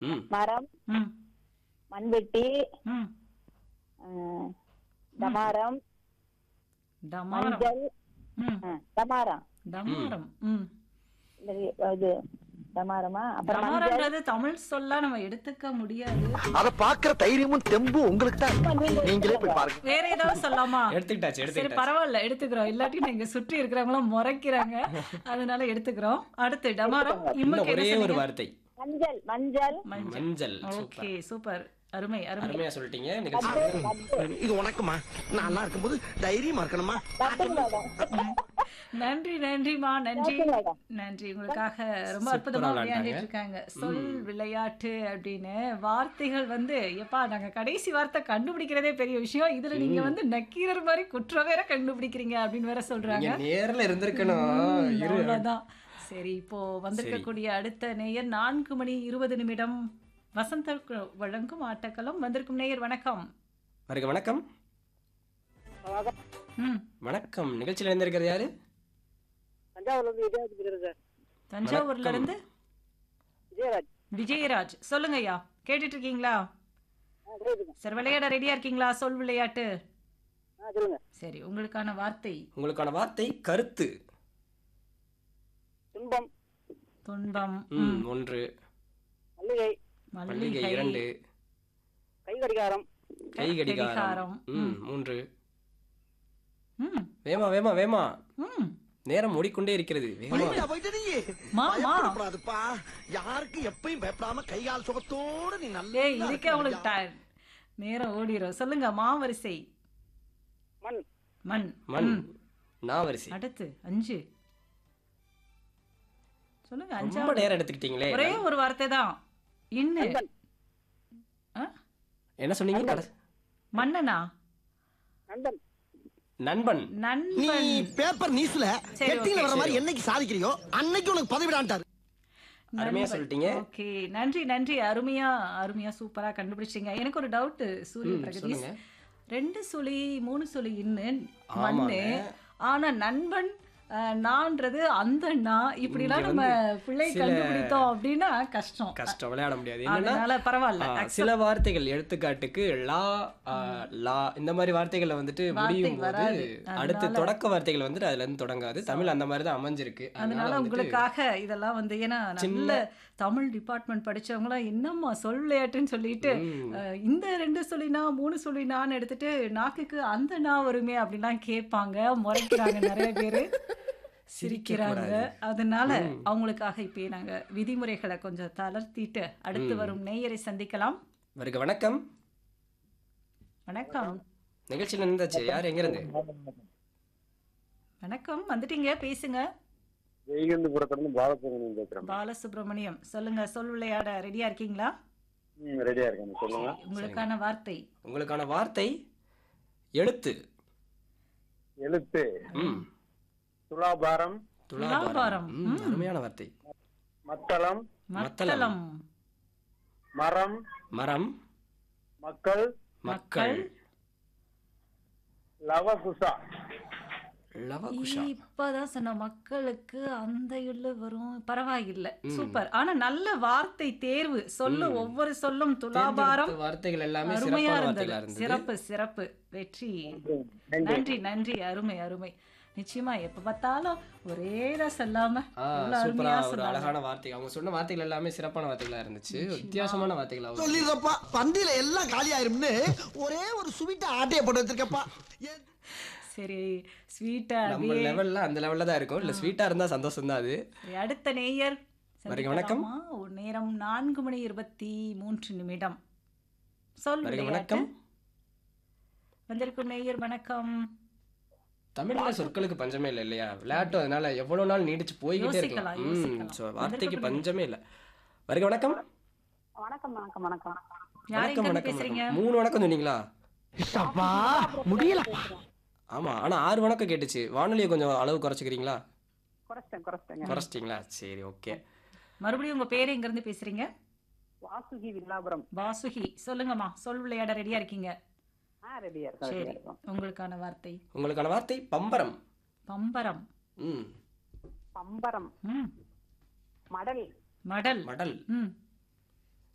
ம் மரம் ம் மண்வெட்டி ம் அஹ், டமாரம் டமாரம் மஞ்சள் ம் அஹ், டமாரம் டமாரம் ம் இந்த இது டமாரமா அப்புறம் மஞ்சள் டமாரம்ன்றது தமிழ் சொல்லா நம்ம எடுத்துக்க முடியாது அத பாக்குற தைரியமும் தெம்பும் உங்களுக்கு தான் நீங்களே போய் பாருங்க வேற ஏதாவது சொல்லலாமா எடுத்துக்கிட்டாச்சு சரி எடுத்துக்கிட்டாச்சு பரவாயில்ல எடுத்துக்கிறோம் இல்லாட்டி நீங்க சுற்றி இருக்கிறவங்களும் முறைக்கிறாங்க அதனால எடுத்துக்கிறோம் அடுத்து டமாரம் இன்னும் இம்முக்கு என்ன ஒரே ஒரு சொன்னீங்க? வார்த்தை மஞ்சள் மஞ்சள் மஞ்சள் மஞ்சள் ஓகே சூப்பர் அருமை அருமை அருமையா சொல்லிட்டீங்க நிகழ்ச்சி இது உனக்குமா நான் நல்லா இருக்கும்போது தைரியமா இருக்கணுமா பத்துங்க மேடம் நன்றி நன்றிமா நன்றி பத்துங்க மேடம் நன்றி உங்களுக்காக ரொம்ப சூப்பரா அற்புதமா விளையாண்டாங்க. விளையாண்டுட்டு இருக்காங்க சொல் விளையாட்டு அப்படின்னு வார்த்தைகள் வந்து எப்பா நாங்க கடைசி வார்த்தை கண்டுபிடிக்கிறதே பெரிய விஷயம் இதுல நீங்க வந்து நக்கீரர் மாதிரி குற்றம் வேற கண்டுபிடிக்கிறீங்க அப்படின்னு வேற சொல்றாங்க நீங்க நேர்ல இருந்திருக்கணும் ம், இரு அவ்வளவுதான் சரி இப்போ வந்திருக்கக்கூடிய அடுத்த நேயர் நான்கு மணி இருபது நிமிடம் வசந்த கு- வழங்கும் ஆட்டக்களம் வந்திருக்கும் நேயர் வணக்கம் வருக வணக்கம் ம் வணக்கம் நிகழ்ச்சியில் இருந்திருக்கிறது யாரு தஞ்சாவூர்ல இருந்து விஜயராஜ் பேசுறேன் சார் தஞ்சாவூர்ல இருந்து விஜயராஜ் விஜயராஜ் சொல்லுங்க ஐயா கேட்டுட்டு இருக்கீங்களா ஆ கேக்குதுங்க சரி விளையாட ரெடியா இருக்கீங்களா சொல் விளையாட்டு ஆ சொல்லுங்க சரி உங்களுக்கான வார்த்தை உங்களுக்கான வார்த்தை கருத்து துன்பம் துன்பம் ம் ஒன்று மல்லிகை மல்லிகை மல்லிகை இரண்டு கை கடிகாரம் கை கடிகாரம் கடிகாரம். ம் மூன்று ம் வேமா வேமா வேமா ம் நேரம் ஓடிக்கொண்டே இருக்கிறது வேமா மணிமையா போயிட்டு நீ மா, மா. பயப்படக்கூடாதுப்பா யாருக்கு எப்பயும் பயப்படாம கை கால் சுகத்தோட நீ நல்லா ஏய் இதுக்கே உங்களுக்கு டை- நேரம் ஓடிரும் சொல்லுங்க மாவரிசை மண் மண் மண் ம். நாவரிசை அடுத்து அஞ்சு சொல்லுங்க ரொம்ப அஞ்சாவது நேரம் எடுத்துக்கிட்டீங்களே ஒரே ஒரு வார்த்தை தான் இன்னு ஆ? என்ன சொன்னீங்க கடைசி- மன்னனா நண்பன் நண்பன் நீ நண்பன் பேப்பர் நியூஸ்ல சரி, ஹெட்டிங்ல okay, வர மாதிரி என்னைக்கு சாதிக்கிறியோ அன்னைக்கு உனக்கு பதவிடான்ட்டாரு அருமையா சொல்லிட்டீங்க ஓகே நன்றி நன்றி அருமையா அருமையா சூப்பரா கண்டுபிடிச்சிங்க எனக்கு ஒரு டவுட் சூரிய ம், பிரகதீஷ் சொல்லுங்க. ரெண்டு சுழி மூணு சுழி இன்னு ஆமாங்க. மண்ணு ஆனா நண்பன் அஹ், நான்றது அந்த நான் இப்படிலாம் இங்க நம்ம வந்து பிள்ளை சில- கண்டுபிடித்தோம் அப்படின்னா கஷ்டம் கஷ்டம் விளையாட முடியாது என்னன்னா அதனால பரவாயில்ல ஆ, accept சில வார்த்தைகள் எடுத்துக்காட்டுக்கு லா ஆ, லா இந்த மாதிரி வார்த்தைகளை வந்துட்டு வார்த்தை முடியும் போது வராது. அடுத்து அதனால- தொடக்க வார்த்தைகள் வந்துட்டு அதுல இருந்து தொடங்காது தமிழ் அந்த மாதிரி தான் அமைஞ்சிருக்கு அதனால வந்துட்டு உங்களுக்காக இதெல்லாம் வந்து ஏன்னா நல்ல தமிழ் டிபார்ட்மெண்ட் படிச்சவங்களாம் என்னம்மா சொல் விளையாட்டுன்னு சொல்லிட்டு ம். அஹ், இந்த ரெண்டு சொல்லினா மூணு சொல்லினான்னு எடுத்துட்டு நாக்குக்கு அந்த நா வருமே அப்படிலாம் கேட்பாங்க முறைக்கிறாங்க நிறைய பேரு சிரிக்கிறாங்க அதனால அவங்களுக்காக இப்பயே நாங்க விதிமுறைகளை கொஞ்சம் தளர்த்திட்டு அடுத்து வரும் நேயரை சந்திக்கலாம் வருக வணக்கம் வணக்கம் நிகழ்ச்சியில் இருந்தாச்சு யார் எங்க இருந்து வணக்கம் வந்துட்டீங்க பேசுங்க வெய்கந்தபுரத்துலேருந்து பாலசுப்ரமணியம் பேசுறேன் பாலசுப்ரமணியம் சொல்லுங்க சொல் விளையாட ரெடியா இருக்கீங்களா ம் ரெடியா இருக்கேன் சொல்லுங்க உங்களுக்கான வார்த்தை உங்களுக்கான வார்த்தை எழுத்து எழுத்து ம் துலாபாரம் துலாபாரம் துலாபாரம். ம், அருமையான வார்த்தை மத்தளம் மத்தளம் மரம் மரம் மக்கள் மக்கள் லவகுசா லவகுஷா இப்பதான் சொன்ன மக்களுக்கு அந்த இல்லு வரும் பரவாயில்லை சூப்பர் ஆனா நல்ல வார்த்தை தேர்வு சொல்லு ஒவ்வொரு சொல்லும் துலாபாரம் தேர்ந்தெடுத்த வார்த்தைகள் எல்லாமே அருமையா சிறப்பான இருந்தது வார்த்தைகளா இருந்தது சிறப்பு சிறப்பு வெற்றி நன்றி நன்றி அருமை அருமை நிச்சயமா எப்ப பார்த்தாலும் ஒரே தான் சொல்லாம ஆ, எவ்வளவு சூப்பரா அருமையா ஒரு சொன்னாங்க அழகான வார்த்தை அவங்க சொன்ன வார்த்தைகள் எல்லாமே சிறப்பான வார்த்தைகளா இருந்துச்சு வித்தியாசமான வார்த்தைகளா வரும். சொல்லிடுறப்பா பந்தியில எல்லாம் காலியாயிரும்னு ஒரே ஒரு சுவிட்ட ஆட்டைய போட்டு வச்சிருக்கப்பா ஏ- சரி ஸ்வீட்டா நம்ம லெவல்ல அந்த லெவல்ல தான் இருக்கும் இல்ல ஸ்வீட்டா இருந்தா சந்தோஷம் தான் அது அடுத்த நேயர் வருக வணக்கம். சந்திக்கலாமா? ஒரு நேரம் நான்கு மணி இருபத்தி மூன்று நிமிடம் சொல் வருக விளையாட்டு வணக்கம் வந்திருக்கும் நேயர் வணக்கம் தமிழ்ல சொற்களுக்கு பஞ்சமே இல்லை இல்லையா விளையாட்டு அதனால எவ்வளவு நாள் நீடிச்சு போய்கிட்டே யோசிக்கலாம், இருக்கலாம் ம் யோசிக்கலாம். so வார்த்தைக்கு வந்திருக்கட்டும். பஞ்சமே இல்ல வருக வணக்கம் வணக்கம் வணக்கம் வணக்கம் யார் வணக்கம் எங்க வணக்கம் பேசுறீங்க வணக்கம். மூணு வணக்கம் சொன்னீங்களா அப்பா முடியல ஆமா ஆனா ஆறு வணக்கம் கேட்டுச்சு வானொலியை கொஞ்சம் அளவு குறைச்சிக்கிறீங்களா குறைச்சிட்டேன் குறைச்சிட்டேங்க குறைச்சிட்டீங்களா சரி ஓகே மறுபடியும் உங்க பேர் எங்க இருந்து பேசுறீங்க வாசுகி வில்லாபுரம் வாசுகி சொல்லுங்கம்மா சொல் விளையாட ரெடியா இருக்கீங்க ஆ ரெடியா இருக்கோம் சரி ரெடியா இருக்கோம் உங்களுக்கான வார்த்தை உங்களுக்கான வார்த்தை பம்பரம் பம்பரம் ம் பம்பரம் ம் மடல் மடல் மடல் ம்